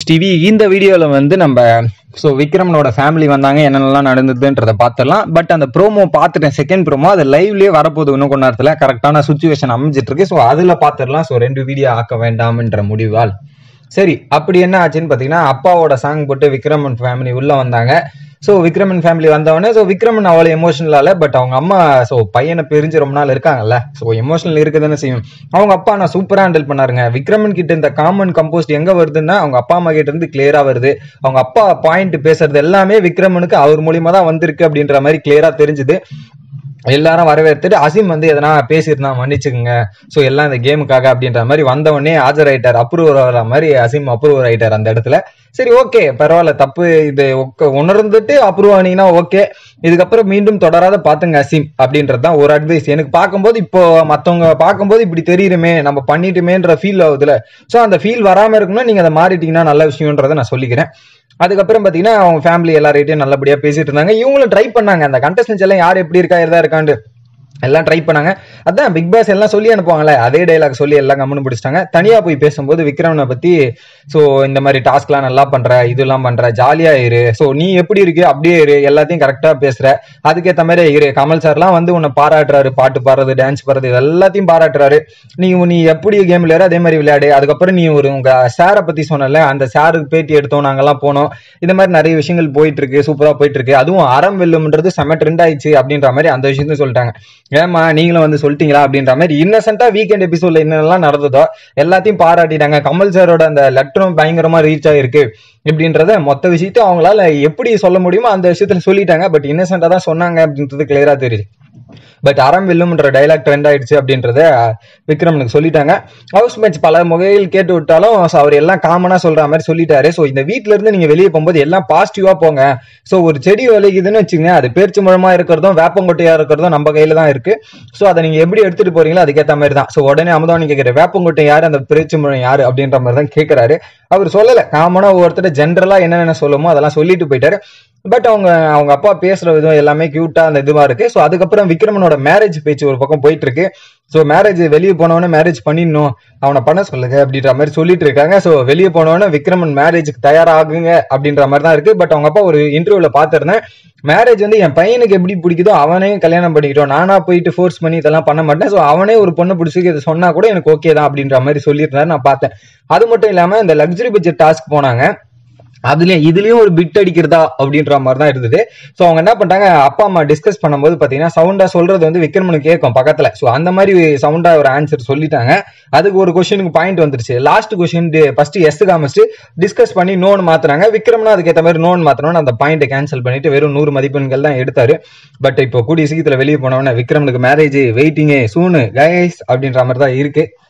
TV இந்த வீடியோவில் வந்து நம்ம ஸோ விக்ரமனோட ஃபேமிலி வந்தாங்க என்னென்னலாம் நடந்ததுன்றதை பார்த்துடலாம் பட் அந்த ப்ரோமோ பார்த்துட்டேன் செகண்ட் ப்ரோமோ அது லைவ்லேயே வரப்போகுது இன்னும் கொஞ்ச நேரத்தில் கரெக்டான சுச்சுவேஷன் அமைஞ்சிட்டு இருக்கு ஸோ அதில் பார்த்துடலாம் ஸோ ரெண்டு வீடியோ ஆக்க வேண்டாம்ன்ற முடிவால் சரி அப்படி என்ன ஆச்சுன்னு பார்த்தீங்கன்னா அப்பாவோட சாங் போட்டு விக்ரமன் ஃபேமிலி உள்ள வந்தாங்க ஸோ விக்ரமன் ஃபேமிலி வந்தவொடனே ஸோ விக்ரமன் அவ்வளோ எமோஷனல் இல்லை பட் அவங்க அம்மா ஸோ பையனை பிரிஞ்சு ரொம்ப நாள் இருக்காங்கல்ல ஸோ எமோஷனல் இருக்குதுன்னு செய்யும் அவங்க அப்பா நான் சூப்பராக ஹேண்டில் பண்ணாருங்க விக்ரமன் கிட்ட இந்த காமன் கம்போஸ்ட் எங்க வருதுன்னா அவங்க அப்பா அம்மா கிட்ட இருந்து கிளியரா வருது அவங்க அப்பா பாயிண்ட் பேசுறது எல்லாமே விக்ரமனுக்கு அவர் மூலியமா தான் வந்திருக்கு அப்படின்ற மாதிரி கிளியரா தெரிஞ்சுது எல்லாரும் வரவேற்றுட்டு அசீம் வந்து எதனா பேசியிருந்தா மன்னிச்சுக்குங்க ஸோ எல்லாம் இந்த கேமுக்காக அப்படின்ற மாதிரி வந்தவொடனே ஆஜராயிட்டார் அப்ரூவர் வர மாதிரி அசீம் அப்ரூவர் ஆயிட்டார் அந்த இடத்துல சரி ஓகே பரவாயில்ல தப்பு இது ஒக்க- உணர்ந்துட்டு அப்ரூவ் ஆனீங்கன்னா ஓகே இதுக்கப்புறம் மீண்டும் தொடராத பாத்துங்க அசீம் அப்படின்றது தான் ஒரு அட்வைஸ் எனக்கு பார்க்கும்போது இப்போ மத்தவங்க பார்க்கும்போது இப்படி தெரியுமே நம்ம பண்ணிட்டுமேன்ற ஃபீல் ஆகுதுல ஸோ அந்த ஃபீல் வராம இருக்கணும்னா நீங்க அதை மாறிட்டீங்கன்னா நல்ல விஷயம்ன்றதை நான் சொல்லிக்கிறேன் அதுக்கப்புறம் பாத்தீங்கன்னா அவங்க ஃபேமிலி எல்லார்கிட்டயும் நல்லபடியா பேசிட்டு இருந்தாங்க இவங்களும் ட்ரை பண்ணாங்க அந்த கண்டஸ்டன்ஸ் எல்லாம் யார் எப்படி இருக்கா எதா இருக்காண்டு எல்லாம் ட்ரை பண்ணாங்க அதான் பிக் பாஸ் எல்லாம் சொல்லி அனுப்புவாங்களே அதே டைலாக் சொல்லி எல்லாம் கம்முன்னு பிடிச்சிட்டாங்க தனியா போய் பேசும்போது விக்ரமனை பத்தி ஸோ இந்த மாதிரி டாஸ்க்லாம் நல்லா பண்ற இதெல்லாம் பண்ற ஜாலியா இரு ஸோ நீ எப்படி இருக்கு அப்படியே இரு எல்லாத்தையும் கரெக்டா பேசுற அதுக்கேத்த மாதிரி இரு கமல் சார்லாம் வந்து உன்னை பாராட்டுறாரு பாட்டு பாடுறது டான்ஸ் பாடுறது இது எல்லாத்தையும் பாராட்டுறாரு நீ நீ எப்படி கேம் விளையாடு அதே மாதிரி விளையாடு அதுக்கப்புறம் நீ ஒரு உங்க சாரை பத்தி சொன்னல அந்த சாருக்கு பேட்டி எடுத்தோம் நாங்கெல்லாம் போனோம் இந்த மாதிரி நிறைய விஷயங்கள் போயிட்டு இருக்கு சூப்பரா போயிட்டு இருக்கு அதுவும் அறம் வெல்லும்ன்றது செம ட்ரெண்ட் ஆயிடுச்சு அப்படின்ற மாதிரி அந்த விஷயத்தையும் சொல்லிட்டாங்க ஏமா நீங்களும் வந்து சொல்லிட்டீங்களா அப்படின்ற மாதிரி இன்னசென்ட்டா வீக்கெண்ட் எபிசோட்ல என்னெல்லாம் நடந்ததோ எல்லாத்தையும் பாராட்டிட்டாங்க கமல் சாரோட அந்த லெட்டரும் பயங்கரமா ரீச் ஆயிருக்கு இப்படின்றத மொத்த விஷயத்தையும் அவங்களால எப்படி சொல்ல முடியுமோ அந்த விஷயத்துல சொல்லிட்டாங்க பட் இன்னசென்ட்டா தான் சொன்னாங்க அப்படின்றது கிளியரா தெரியுது பட் அறம் வெல்லும்ன்ற டைலாக் ட்ரெண்ட் ஆயிடுச்சு அப்படின்றத விக்ரமனுக்கு சொல்லிட்டாங்க ஹவுஸ் மேட்ச் பல முகையில் கேட்டு விட்டாலும் so அவர் எல்லாம் காமனா சொல்ற மாதிரி சொல்லிட்டாரு ஸோ இந்த வீட்ல இருந்து நீங்க வெளியே போகும்போது எல்லாம் பாசிட்டிவா போங்க ஸோ ஒரு செடி விளைக்குதுன்னு வச்சுங்க அது பேர்ச்சி முழமா இருக்கிறதும் வேப்பங்கொட்டையா இருக்கிறதும் நம்ம கையில தான் இருக்கு ஸோ அதை நீங்க எப்படி எடுத்துட்டு போறீங்களோ அதுக்கேற்ற மாதிரி தான் ஸோ உடனே அமுதவாணி கேட்கிற வேப்பங்கொட்டை யாரு அந்த பேர்ச்சி முழம் யாரு அப்படின்ற மாதிரி தான் கேட்கிறாரு அவர் சொல்லல காமனா ஒவ்வொருத்தர் ஜென்ரலா என்னென்ன சொல்லுமோ அதெல்லாம் சொல்லிட்டு போயிட்டாரு பட் அவங்க அவங்க அப்பா பேசுற விதம் எல்லாமே கியூட்டா அந்த இதுவா இருக்கு ஸோ அதுக்கப்புறம் விக்ரமனோட மேரேஜ் பேச்சு ஒரு பக்கம் போயிட்டு இருக்கு ஸோ மேரேஜ் வெளியே போனவொடனே மேரேஜ் பண்ணிடணும் அவனை பண்ண சொல்லுங்க அப்படின்ற மாதிரி சொல்லிட்டு இருக்காங்க ஸோ வெளியே போனவொடனே விக்ரமன் மேரேஜுக்கு தயாராகுங்க அப்படின்ற மாதிரி தான் இருக்கு பட் அவங்க அப்பா ஒரு இன்டர்வியூல பார்த்திருந்தேன் மேரேஜ் வந்து என் பையனுக்கு எப்படி பிடிக்குதோ அவனையும் கல்யாணம் பண்ணிக்கிட்டோம் நானா போயிட்டு ஃபோர்ஸ் பண்ணி இதெல்லாம் பண்ண மாட்டேன் ஸோ அவனே ஒரு பொண்ணு பிடிச்சி இதை சொன்னா கூட எனக்கு ஓகே தான் அப்படின்ற மாதிரி சொல்லியிருந்தாரு நான் பார்த்தேன் அது மட்டும் இல்லாம இந்த லக்ஸரி பட்ஜெட் டாஸ்க் போனாங்க அதுலயும் இதுலயும் ஒரு பிட் அடிக்கிறதா அப்படின்ற மாதிரி தான் இருந்தது ஸோ அவங்க என்ன பண்ணிட்டாங்க அப்பா அம்மா டிஸ்கஸ் பண்ணும்போது பாத்தீங்கன்னா சவுண்டா சொல்றது வந்து விக்ரமனுக்கு கேட்கும் பக்கத்துல ஸோ அந்த மாதிரி சவுண்டா ஒரு ஆன்சர் சொல்லிட்டாங்க அதுக்கு ஒரு கொஸ்டினுக்கு பாயிண்ட் வந்துருச்சு லாஸ்ட் கொஸ்டின் ஃபர்ஸ்ட் எஸ் காமிச்சிட்டு டிஸ்கஸ் பண்ணி நோன் மாத்துறாங்க விக்ரம்னா அதுக்கேற்ற மாதிரி நோன் மாத்தணும்னு அந்த பாயிண்ட்டை கேன்சல் பண்ணிட்டு வெறும் நூறு மதிப்பெண்கள் தான் எடுத்தாரு பட் இப்போ கூடிய சீக்கிரத்துல வெளியே போனவொடனே விக்ரமனுக்கு மேரேஜ் வெயிட்டிங் சூனு கைஸ் அப்படின்ற மாதிரி தான் இருக்கு